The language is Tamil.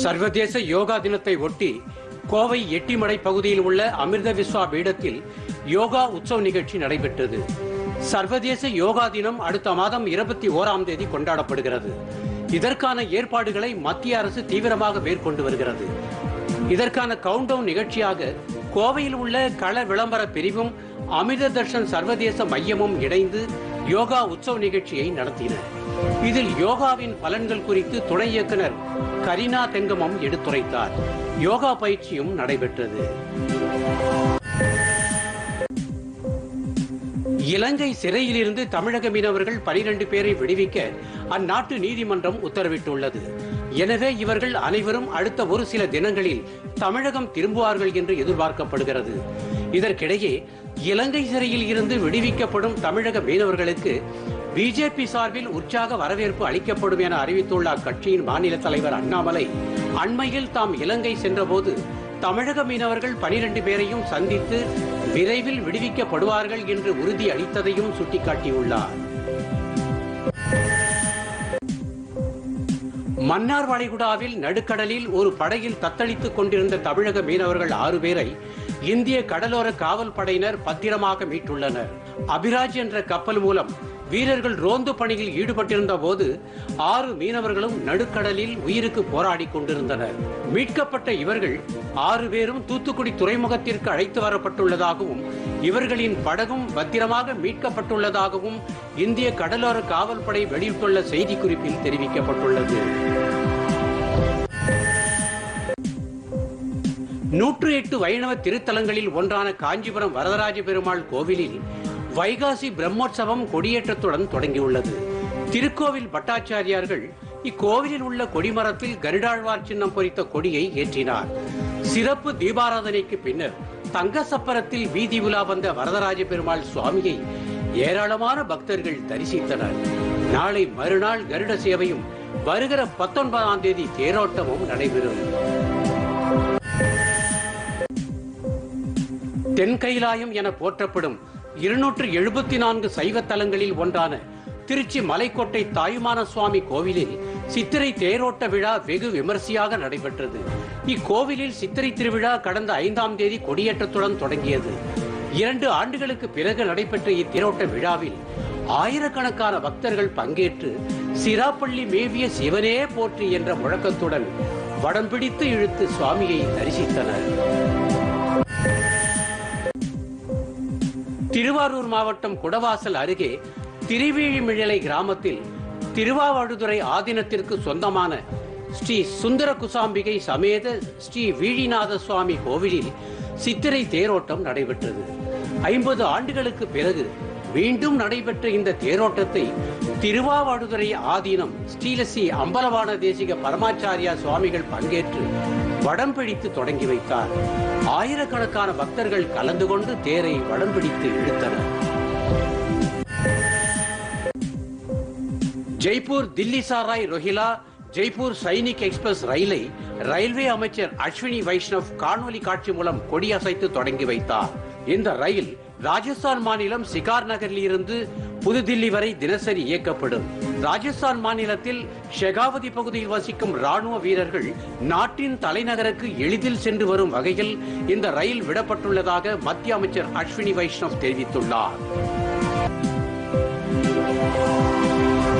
சர்வதேச யோகா தினத்தை ஒட்டி கோவை எட்டிமடை பகுதியில் உள்ள அமிர்த விஸ்வா பீடத்தில் யோகா உற்சவ நிகழ்ச்சி நடைபெற்றது சர்வதேச யோகா தினம் அடுத்த மாதம் இருபத்தி ஓராம் தேதி கொண்டாடப்படுகிறது இதற்கான ஏற்பாடுகளை மத்திய அரசு தீவிரமாக மேற்கொண்டு வருகிறது இதற்கான கவுண்டவுன் நிகழ்ச்சியாக கோவையில் உள்ள கள விளம்பர பிரிவும் அமிர்த தர்ஷன் சர்வதேச மையமும் இணைந்து யோகா உற்சவ நிகழ்ச்சியை நடத்தின இதில் யோகாவின் பலன்கள் குறித்து துணை இயக்குனர் கரீனா தெங்கமம் எடுத்துரைத்தார் யோகா பயிற்சியும் நடைபெற்றது இலங்கை சிறையிலிருந்து தமிழக மீனவர்கள் பனிரெண்டு பேரை விடுவிக்க அந்நாட்டு நீதிமன்றம் உத்தரவிட்டுள்ளது எனவே இவர்கள் அனைவரும் அடுத்த ஒரு சில தினங்களில் தமிழகம் திரும்புவார்கள் என்று எதிர்பார்க்கப்படுகிறது இதற்கிடையே இலங்கை சிறையில் இருந்து விடுவிக்கப்படும் தமிழக மீனவர்களுக்கு பிஜேபி சார்பில் உற்சாக வரவேற்பு அளிக்கப்படும் என அறிவித்துள்ள அக்கட்சியின் மாநில தலைவர் அண்ணாமலை அண்மையில் தாம் இலங்கை சென்றபோது தமிழக மீனவர்கள் பனிரெண்டு பேரையும் சந்தித்து விரைவில் விடுவிக்கப்படுவார்கள் என்று உறுதி அளித்ததையும் சுட்டிக்காட்டியுள்ளார் மன்னார் வளைகுடாவில் நடுக்கடலில் ஒரு படகில் தத்தளித்துக் கொண்டிருந்த தமிழக மீனவர்கள் ஆறு பேரை இந்திய கடலோர காவல் படையினர் பத்திரமாக மீட்டுள்ளனர் அபிராஜ் என்ற கப்பல் மூலம் வீரர்கள் ரோந்து பணியில் ஈடுபட்டிருந்த போது ஆறு மீனவர்களும் நடுக்கடலில் உயிருக்கு போராடி கொண்டிருந்தனர் மீட்கப்பட்ட இவர்கள் ஆறு பேரும் தூத்துக்குடி துறைமுகத்திற்கு அழைத்து வரப்பட்டுள்ளதாகவும் இவர்களின் படகும் பத்திரமாக மீட்கப்பட்டுள்ளதாகவும் இந்திய கடலோர காவல்படை வெளியிட்டுள்ள செய்திக்குறிப்பில் தெரிவிக்கப்பட்டுள்ளது நூற்று எட்டு வைணவ திருத்தலங்களில் ஒன்றான காஞ்சிபுரம் வரதராஜ பெருமாள் கோவிலில் வைகாசி பிரம்மோற்சவம் கொடியேற்றத்துடன் தொடங்கியுள்ளது திருக்கோவில் பட்டாச்சாரியார்கள் இக்கோவிலில் உள்ள கொடிமரத்தில் கருடாழ்வார் சின்னம் பொறித்த கொடியை ஏற்றினார் சிறப்பு தீபாராதனைக்கு பின்னர் தங்க சப்பரத்தில் வீதி உலா வந்த வரதராஜ பெருமாள் சுவாமியை ஏராளமான பக்தர்கள் தரிசித்தனர் நாளை மறுநாள் கருட சேவையும் வருகிற பத்தொன்பதாம் தேதி தேரோட்டமும் நடைபெறும் தென்கைலாயம் என போற்றப்படும் இருநூற்று எழுபத்தி நான்கு சைவ தலங்களில் ஒன்றான திருச்சி மலைக்கோட்டை தாயுமான சுவாமி கோவிலில் சித்திரை தேரோட்ட விழா வெகு விமர்சையாக நடைபெற்றது இக்கோவிலில் சித்திரை திருவிழா கடந்த ஐந்தாம் தேதி கொடியேற்றத்துடன் தொடங்கியது இரண்டு ஆண்டுகளுக்கு பிறகு நடைபெற்ற இத்தேரோட்ட விழாவில் ஆயிரக்கணக்கான பக்தர்கள் பங்கேற்று சிராப்பள்ளி மேவிய சிவனே போற்றி என்ற முழக்கத்துடன் வடம் பிடித்து இழுத்து சுவாமியை தரிசித்தனர் திருவாரூர் மாவட்டம் குடவாசல் அருகே திருவிழிமிழலை கிராமத்தில் திருவாவடுதுறை ஆதீனத்திற்கு சொந்தமான ஸ்ரீ சுந்தர குசாம்பிகை சமேத ஸ்ரீ வீழிநாத சுவாமி கோவிலில் சித்திரை தேரோட்டம் நடைபெற்றது ஐம்பது ஆண்டுகளுக்கு பிறகு மீண்டும் நடைபெற்ற இந்த தேரோட்டத்தை திருவாவடுதுறை ஆதீனம் ஸ்ரீலசி அம்பலவான தேசிக பரமாச்சாரியா சுவாமிகள் பங்கேற்று வடம் பிடித்து தொடங்கி வைத்தார் ஆயிரக்கணக்கான பக்தர்கள் கலந்து கொண்டு தேரை வடம் பிடித்து இழுத்தனர் ஜெய்ப்பூர் தில்லி சாராய் ரொஹிலா ஜெய்ப்பூர் சைனிக் எக்ஸ்பிரஸ் ரயிலை ரயில்வே அமைச்சர் அஸ்வினி வைஷ்ணவ் காணொலி காட்சி மூலம் கொடியசைத்து தொடங்கி வைத்தார் இந்த ரயில் ராஜஸ்தான் மாநிலம் சிகார் நகரில் இருந்து புதுதில்லி வரை தினசரி இயக்கப்படும் ராஜஸ்தான் மாநிலத்தில் ஷெகாவதி பகுதியில் வசிக்கும் ராணுவ வீரர்கள் நாட்டின் தலைநகருக்கு எளிதில் சென்று வரும் வகையில் இந்த ரயில் விடப்பட்டுள்ளதாக மத்திய அமைச்சர் அஸ்வினி வைஷ்ணவ் தெரிவித்துள்ளார்